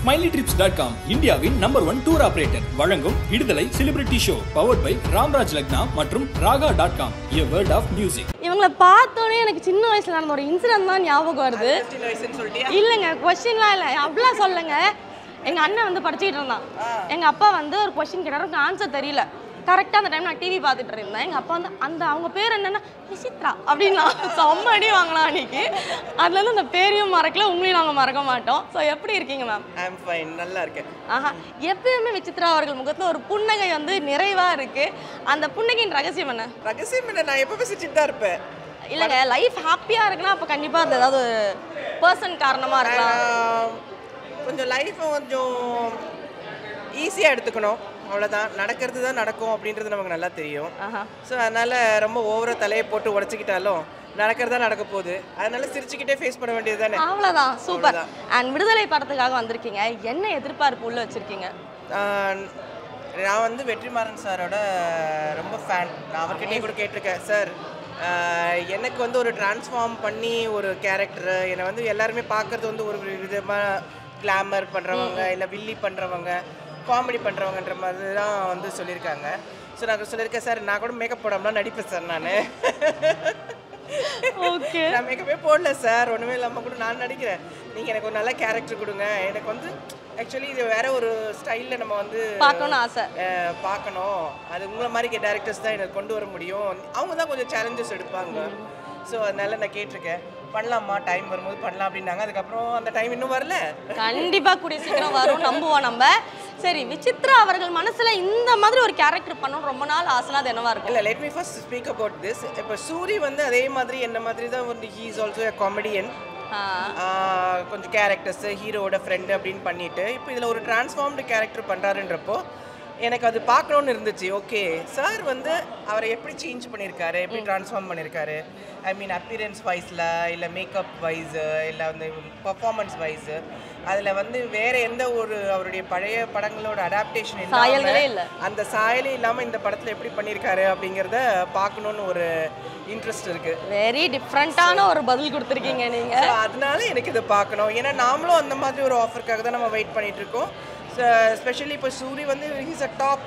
Smiley dot com இந்தியாவின் number one tour operator வழங்கும் விடுதலை celebrity show powered by Ramraj Lakna மற்றும் Raaga dot com a world of music இவங்கள பார்த்தோன்னே எனக்கு சின்ன வயசுல நடந்த ஒரு இன்சிடென்ட் தான் ஞாபகம் வருது சின்ன வயசுன்னு சொல்லிட்டியா இல்லைங்க கொஸ்டின்லாம் இல்லை அப்படிலாம் சொல்லுங்க எங்க அண்ணன் வந்து படிச்சுக்கிட்டு இருந்தான் எங்க அப்பா வந்து ஒரு கொஸ்டின் கேட்டாரு எனக்கு ஆன்சர் தெரியல கரெக்டாக அந்த டைம் நான் டிவி பார்த்துட்டு இருந்தேன் எங்கள் அப்பா வந்து அந்த அவங்க பேர் என்னன்னா விசித்ரா அப்படின்னா செம்ம அடி வாங்கலாம் அன்னைக்கு அதுலேருந்து அந்த பேரையும் மறக்கல உங்களையும் நாங்கள் மறக்க மாட்டோம் ஸோ எப்படி இருக்கீங்க மேம் ஐ அம் ஃபைன் நல்லா இருக்கேன் ஆஹா எப்பயுமே விசித்ரா அவர்கள் முகத்தில் ஒரு புன்னகை வந்து நிறைவாக இருக்கு அந்த புன்னகையின் ரகசியம் என்ன ரகசியம் என்ன நான் எப்பவுமே சிரிச்சிட்டு தான் இருப்பேன் இல்லைங்க லைஃப் ஹாப்பியாக இருக்குன்னா அப்போ கண்டிப்பாக அது ஏதாவது பர்சன் காரணமாக இருக்கலாம் ஆஹ், கொஞ்சம் லைஃப்பை கொஞ்சம் ஈஸியாக எடுத்துக்கணும் அவ்வளோதான் நடக்கிறது தான் நடக்கும் அப்படின்றது நமக்கு நல்லா தெரியும் ஆஹா ஸோ அதனால் ரொம்ப ஓவராக தலையை போட்டு உடச்சிக்கிட்டாலும் நடக்கிறதா நடக்க போகுது அதனால சிரிச்சுக்கிட்டே ஃபேஸ் பண்ண வேண்டியது தானே அவ்வளோதான் சூப்பர் அண்ட் விடுதலை படத்துக்காக வந்திருக்கீங்க என்ன எதிர்பார்ப்பு உள்ள வச்சிருக்கீங்க ஆஹ், நான் வந்து வெற்றிமாறன் சாரோட ரொம்ப ஃபேன் நான் அவர்கிட்டயே கூட கேட்டிருக்கேன் சார் எனக்கு வந்து ஒரு டிரான்ஸ்ஃபார்ம் பண்ணி ஒரு கேரக்டர் என்னை வந்து எல்லாருமே பார்க்கறது வந்து ஒரு விதமாக கிளாமர் பண்ணுறவங்க இல்லை வில்லி பண்ணுறவங்க காமெடி பண்ணுறவங்கன்ற மாதிரி தான் வந்து சொல்லியிருக்காங்க ஸோ நான் சொல்லியிருக்கேன் சார் நான் கூட மேக்கப் போடாமலாம் நடிப்பேன் சார் நான் ஓகே நான் மேக்கப்பே போடல சார் ஒன்றுமே இல்லாமல் கூட நான் நடிக்கிறேன் நீங்கள் எனக்கு ஒரு நல்ல கேரக்டர் கொடுங்க எனக்கு வந்து ஆக்சுவலி இது வேற ஒரு ஸ்டைலில் நம்ம வந்து பார்க்கணும்னு ஆசை அஹ், பார்க்கணும் அது உங்களை மாதிரி டேரக்டர்ஸ் தான் எனக்கு கொண்டு வர முடியும் அவங்க தான் கொஞ்சம் சேலஞ்சஸ் எடுப்பாங்க ஸோ அதனால நான் கேட்டிருக்கேன் பண்ணலாமா டைம் வரும்போது பண்ணலாம் அப்படின்னாங்க அதுக்கப்புறம் அந்த டைம் இன்னும் வரல கண்டிப்பா கூடிய சீக்கிரம் வரும் நம்புவோம் நம்ம சரி விசித்ரா அவர்கள் மனசுல இந்த மாதிரி ஒரு கேரக்டர் பண்ணணும் ரொம்ப நாள் ஆசைனா அது என்னவா இருக்கும் இல்லை let me first speak about this இப்போ சூரி வந்து அதே மாதிரி என்ன மாதிரி தான் வந்து he is also a comedian ஆ, கொஞ்சம் கேரக்டர்ஸ் ஹீரோவோட ஃப்ரெண்டு அப்படின்னு பண்ணிட்டு இப்போ இதில் ஒரு டிரான்ஸ்ஃபார்ம்டு கேரக்டர் பண்ணுறாருன்றப்போ எனக்கு அது பார்க்கணுன்னு இருந்துச்சு ஓகே சார் வந்து அவரை எப்படி சேஞ்ச் பண்ணியிருக்காரு எப்படி ட்ரான்ஸ்ஃபார்ம் பண்ணியிருக்காரு ஐ மீன் அப்பியரன்ஸ் வைஸில் இல்லை மேக்கப் வைஸு இல்லை வந்து பர்ஃபார்மன்ஸ் வைஸு அதில் வந்து வேற எந்த ஒரு அவருடைய பழைய படங்களோட அடாப்டேஷன் சாயல்களே இல்ல. இல்லாமல் அந்த சாயலே இல்லாமல் இந்த படத்தில் எப்படி பண்ணியிருக்காரு அப்படிங்கிறத பார்க்கணுன்னு ஒரு இன்ட்ரெஸ்ட் இருக்குது வெரி டிஃப்ரெண்ட்டான ஒரு பதில் கொடுத்துருக்கீங்க நீங்க So, அதனால எனக்கு இதை பார்க்கணும் ஏன்னா நாமளும் அந்த மாதிரி ஒரு ஆஃபருக்காக தான் நம்ம வெயிட் பண்ணிட்டு இருக்கோம் ஸ்பெஷலி இப்போ சூரி வந்து he's a top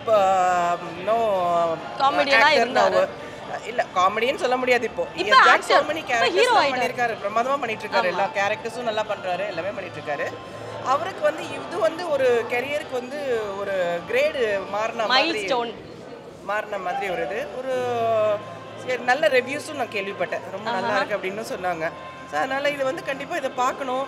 no Comedian ஆ இருந்தாரு. இல்ல காமெடின்னு சொல்ல முடியாது இப்போ இப்ப actor. இப்ப hero ஹீரோ ஆயிட்டாரு. பண்ணிருக்காரு பிரமாதமா பண்ணிட்டு இருக்காரு எல்லா கேரக்டர்ஸும் நல்லா பண்றாரு எல்லாமே பண்ணிட்டு இருக்காரு அவருக்கு வந்து இது வந்து ஒரு கெரியருக்கு வந்து ஒரு கிரேடு மாறின மாதிரி Milestone. மாறின மாதிரி ஒரு இது ஒரு சரி, நல்ல ரிவ்யூஸும் நான் கேள்விப்பட்டேன் ரொம்ப நல்லா இருக்கு அப்படின்னு சொன்னாங்க ஸோ அதனால இது வந்து கண்டிப்பாக இதை பார்க்கணும்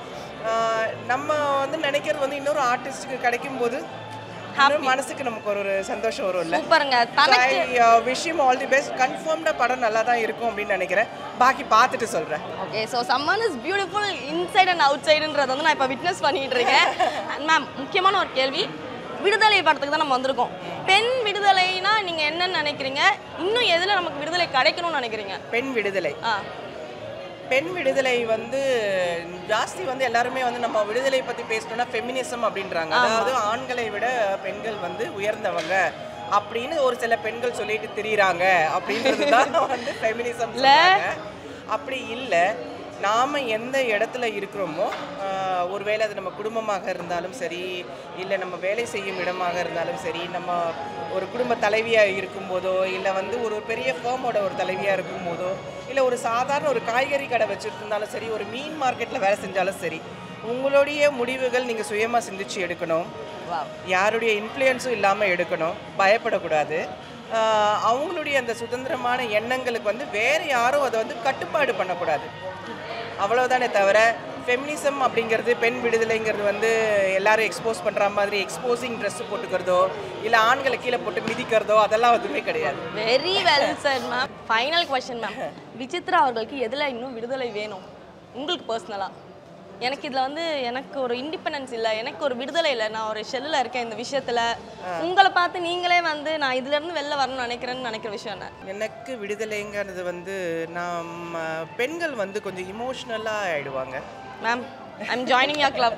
ஆஹ் நம்ம வந்து நினைக்கிறது வந்து இன்னொரு ஆர்டிஸ்ட்டுக்கு கிடைக்கும் போது இன்னும் மனசுக்கு நமக்கு ஒரு ஒரு சந்தோஷம் வரும்ல சூப்பருங்க தனக்கு விஷயம் ஆல் தி பெஸ்ட் கன்ஃபார்ம்டாக படம் நல்லா தான் இருக்கும் அப்படின்னு நினைக்கிறேன் பாக்கி பார்த்துட்டு சொல்கிறேன் okay so someone is beautiful inside and out சைடுன்றது வந்து நான் இப்போ விட்னஸ் பண்ணிட்டு இருக்கேன் மேம் முக்கியமான ஒரு கேள்வி விடுதலை படத்துக்கு தான் நம்ம வந்திருக்கோம் பெண் விடுதலைனா நீங்க என்னன்னு நினைக்கிறீங்க இன்னும் எதுல நமக்கு விடுதலை கிடைக்கணும்னு நினைக்கிறீங்க பெண் விடுதலை ஆ பெண் விடுதலை வந்து ஜாஸ்தி வந்து எல்லாருமே வந்து நம்ம விடுதலை பற்றி பேசணும்னா ஃபெமினிசம் அப்படின்றாங்க அதாவது ஆண்களை விட பெண்கள் வந்து உயர்ந்தவங்க அப்படின்னு ஒரு சில பெண்கள் சொல்லிட்டு திரியிறாங்க அப்படின்றது தான் வந்து ஃபெமினிசம் அப்படி இல்லை நாம் எந்த இடத்துல இருக்கிறோமோ ஆஹ், ஒருவேளை அது நம்ம குடும்பமாக இருந்தாலும் சரி இல்லை நம்ம வேலை செய்யும் இடமாக இருந்தாலும் சரி நம்ம ஒரு குடும்ப தலைவியாக இருக்கும்போதோ இல்லை வந்து ஒரு பெரிய ஃபேமோட ஒரு தலைவியாக இருக்கும்போதோ இல்லை ஒரு சாதாரண ஒரு காய்கறி கடை வச்சுருந்தாலும் சரி ஒரு மீன் மார்க்கெட்டில் வேலை செஞ்சாலும் சரி உங்களுடைய முடிவுகள் நீங்கள் சுயமாக சிந்திச்சு எடுக்கணும் யாருடைய இன்ஃப்ளூயன்ஸும் இல்லாமல் எடுக்கணும் பயப்படக்கூடாது ஆஹ் அவங்களுடைய அந்த சுதந்திரமான எண்ணங்களுக்கு வந்து வேறு யாரும் அதை வந்து கட்டுப்பாடு பண்ணக்கூடாது அவ்வளவுதானே தவிர ஃபெமினிசம் அப்படிங்கிறது பெண் விடுதலைங்கிறது வந்து எல்லாரும் எக்ஸ்போஸ் பண்ணுற மாதிரி எக்ஸ்போசிங் ட்ரெஸ் போட்டுக்கிறதோ இல்லை ஆண்களை கீழே போட்டு மிதிக்கிறதோ அதெல்லாம் எதுவுமே கிடையாது very well sir ma'am final question ma'am Vichitra அவர்களுக்கு எதுல இன்னும் விடுதலை வேணும் உங்களுக்கு பர்சனலா எனக்கு இதுல வந்து எனக்கு ஒரு இண்டிபெண்டன்ஸ் இல்லை எனக்கு ஒரு விடுதலை இல்லை நான் ஒரு ஷெல்லில் இருக்கேன் இந்த விஷயத்துல உங்களை பார்த்து நீங்களே வந்து நான் இதுல இருந்து வெளில வரணும்னு நினைக்கிறேன்னு நினைக்கிற விஷயம் என்ன எனக்கு விடுதலைங்கிறது வந்து நம்ம பெண்கள் வந்து கொஞ்சம் இமோஷ்னலாக ஆயிடுவாங்க ma'am I'm joining your club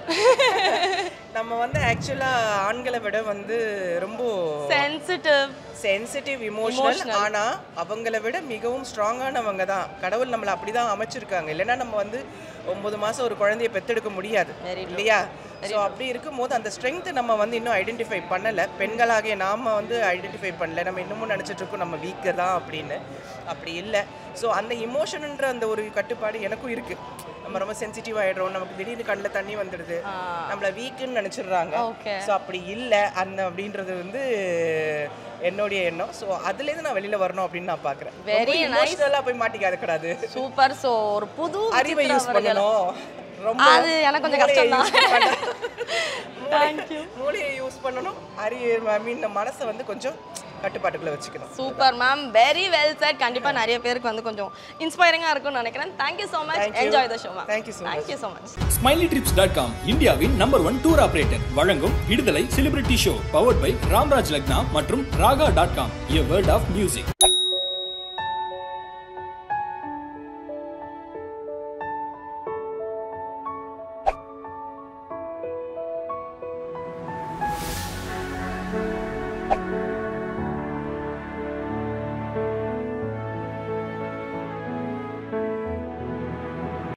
நம்ம வந்து ஆக்சுவலாக ஆண்களை விட வந்து ரொம்ப சென்சிட்டிவ் சென்சிட்டிவ் இமோஷனல் ஆனால் அவங்கள விட மிகவும் ஸ்ட்ராங்கானவங்க தான் கடவுள் நம்மளை அப்படி தான் அமைச்சிருக்காங்க இல்லைன்னா நம்ம வந்து ஒன்பது மாதம் ஒரு குழந்தைய பெத்தெடுக்க முடியாது இல்லையா ஸோ அப்படி இருக்கும்போது அந்த ஸ்ட்ரென்த்தை நம்ம வந்து இன்னும் ஐடென்டிஃபை பண்ணலை பெண்களாகிய நாம் வந்து ஐடென்டிஃபை பண்ணல நம்ம இன்னமும் நினச்சிட்டு இருக்கோம் நம்ம வீக்கு தான் அப்படின்னு அப்படி இல்லை ஸோ அந்த இமோஷனுன்ற அந்த ஒரு கட்டுப்பாடு எனக்கும் இருக்குது நம்ம ரொம்ப சென்சிட்டிவ் ஆகிடுறோம் நமக்கு திடீர்னு கண்ணில் தண்ணி வந்துடுது நம்மள வீக்குன்னு நினச்சிடுறாங்க Okay. ஸோ அப்படி இல்லை அந்த அப்படின்றது வந்து என்னுடைய எண்ணம் ஸோ அதுலேருந்து நான் வெளியில் வரணும் அப்படின்னு நான் பார்க்குறேன் Very nice. இமோஷனலாக போய் மாட்டிக்காத கூடாது சூப்பர் ஸோ ஒரு புது அறிவை விசித்ரா யூஸ் அவர்கள். பண்ணணும் ரொம்ப அது எனக்கு கொஞ்சம் மூளையை கஷ்டம் தான் use பண்ணணும். மூளை- மூளையை யூஸ் பண்ணணும் அறிவு ஐ மீன் மனசை வந்து கொஞ்சம் கட்டுப்பாட்டுக்குள்ள வச்சுக்கணும் super ma'am very well said கண்டிப்பா நிறைய பேருக்கு வந்து கொஞ்சம் இன்ஸ்பைரிங்கா இருக்கும்னு நினைக்கிறேன் thank you so much Thank you. Enjoy the show ma'am Thank you so much. Thank you so much smiley trips dot com இந்தியாவின் நம்பர் ஒன் டூர் ஆபரேட்டர் வழங்கும் விடுதலை celebrity show powered by Ramraj Lakna மற்றும் Raaga dot com a world of music Thank